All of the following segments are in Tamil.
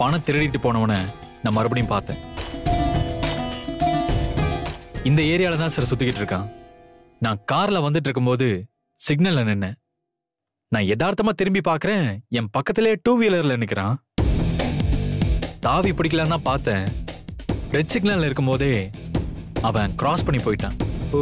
பணம் திருடிட்டு போனவனை நான் மறுபடியும் பார்த்தேன் இந்த ஏரியால தான் சார் சுத்திக்கிட்டு இருக்கான் நான் கார்ல வந்துட்டு இருக்கும்போது சிக்னல்ல நின்னேன் நான் யதார்த்தமா திரும்பி பார்க்கறேன் என் பக்கத்திலே டூ வீலர்ல நிக்கிறான் தாவி பிடிக்கலான்னு தான் பார்த்தேன் ரெட் சிக்னல்ல இருக்கும்போதே அவன் கிராஸ் பண்ணி போயிட்டான் ஓ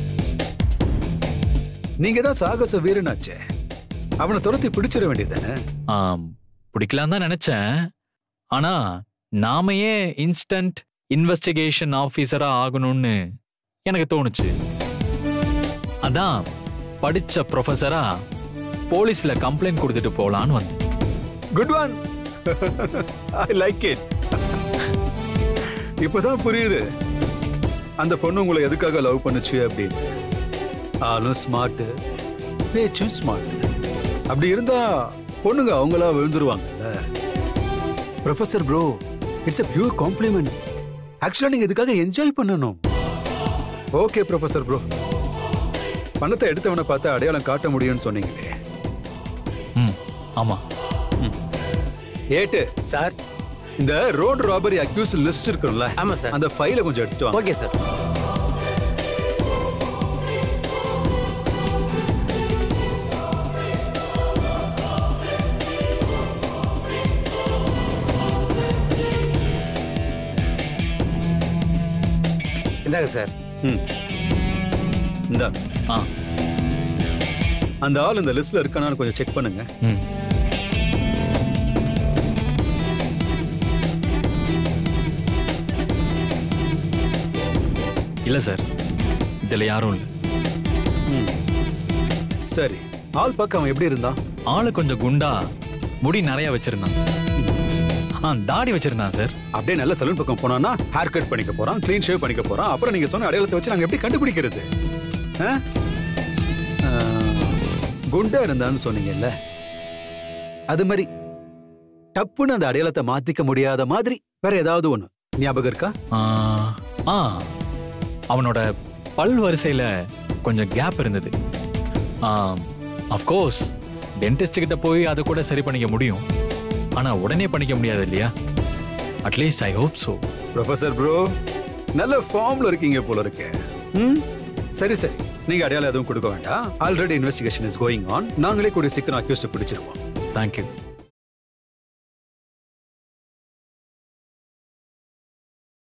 நீங்க தான் சாகச வீரனாச்சே அவனை துரத்தி பிடிச்சிட வேண்டியதானே ஆம், பிடிக்கலான்னு தான் நினைச்சேன் ஆனா நாம ஏன் இன்ஸ்டன்ட் இன்வெஸ்டிகேஷன் ஆபீசரா ஆகணும்னு எனக்கு தோணுச்சு அதான் படிச்ச ப்ரொஃபஸரா போலீஸ்ல கம்ப்ளைண்ட் கொடுத்துட்டு போலான்னு வந்தேன் good one I like it இப்பதான் புரியுது அந்த பொண்ணு உங்களை எதுக்காக லவ் பண்ணுச்சு அப்படின்னு ஆளும் ஸ்மார்ட் பேச்சும் ஸ்மார்ட் அப்படி இருந்தா பொண்ணுங்க அவங்களா விழுந்துருவாங்கல்ல professor bro it's a pure compliment ஆக்சுவலா நீங்க இதுக்காக என்ஜாய் பண்ணணும் ஓகே ப்ரொஃபசர் ப்ரோ பணத்தை எடுத்தவனை பார்த்து அடையாளம் காட்ட முடியும்னு சொன்னீங்களே ம் ஆமா ஏட்டு சார் இந்த ரோட் ராபரி அக்யூஸ் லிஸ்ட் இருக்கும்ல ஆமா சார். அந்த ஃபைலை கொஞ்சம் எடுத்துட்டு வாங்க ஓகே சார் இந்தாங்க சார் ம். இந்தா ஆ அந்த ஆள் இந்த லிஸ்ட்ல இருக்கானான்னு கொஞ்சம் செக் பண்ணுங்க ம் இல்ல சார் இதுல யாரும் இல்ல ம். சரி ஆள் பார்க்க அவன் எப்படி இருந்தான் ஆளு கொஞ்சம் குண்டா முடி நிறைய வச்சிருந்தான் ஆ தாடி வச்சிருந்தான் சார் அப்படியே நல்ல சலூன் பக்கம் போனான்னா ஹேர் கட் பண்ணிக்க போறான் க்ளீன் ஷேவ் பண்ணிக்க போறான் அப்புறம் நீங்க சொன்ன அடையாளத்தை வச்சு நாங்க எப்படி கண்டுபிடிக்கிறது ஆ? ஆ, குண்டா இருந்தான்னு சொன்னீங்கல்ல அது மாதிரி டப்புன்னு அந்த அடையாளத்தை மாத்திக்க முடியாத மாதிரி வேற ஏதாவது ஒண்ணு ஞாபகம் இருக்கா ஆ, ஆ அவனோட பல் வரிசையில கொஞ்சம் கேப் இருந்தது அஃப்கோர்ஸ் டென்டிஸ்ட் கிட்ட போய் அதை கூட சரி பண்ணிக்க முடியும் ஆனா உடனே பண்ணிக்க முடியாது இல்லையா at least I hope so professor bro நல்ல ஃபார்ம்ல இருக்கீங்க போல இருக்கு ம் சரி சரி நீங்க அடையாளம் எதுவும் கொடுக்க வேண்டாம் already investigation is going on நாங்களே கூடிய சீக்கிரம் அக்யூஸ்ட் பிடிச்சிருவோம் தேங்க்யூ